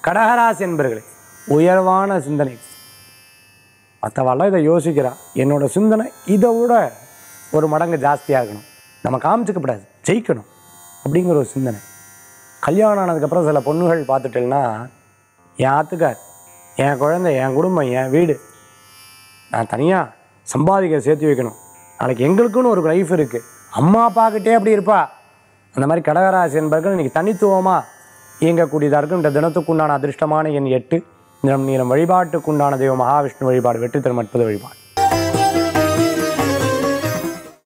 கடகராசி என்பர்களே உயர்வான சிந்தனை மற்றவெல்லாம் இதை யோசிக்கிறா என்னோட சிந்தனை இதை விட ஒரு மடங்கு ஜாஸ்தியாகணும் நம்ம காமிச்சிக்கப்படாது ஜெயிக்கணும் அப்படிங்கிற ஒரு சிந்தனை கல்யாணம் ஆனதுக்கப்புறம் சில பொண்ணுகள் பார்த்துட்டேன்னா என் ஆத்துக்கார் என் குழந்தை என் குடும்பம் என் வீடு நான் தனியாக சம்பாதிக்க சேர்த்து வைக்கணும் நாளைக்கு எங்களுக்குன்னு ஒரு லைஃப் இருக்குது அம்மா அப்பாக்கிட்டே அப்படி இருப்பா அந்த மாதிரி கடகராசி என்பர்கள் இன்னைக்கு தனித்துவமாக இயங்கக்கூடியதாக இருக்கும் இந்த தினத்துக்குண்டான அதிர்ஷ்டமான எண் எட்டு நிறம் நீளம் வழிபாட்டுக்குண்டான தெய்வம் மகாவிஷ்ணு வழிபாடு வெற்றி தரும் அற்புத வழிபாடு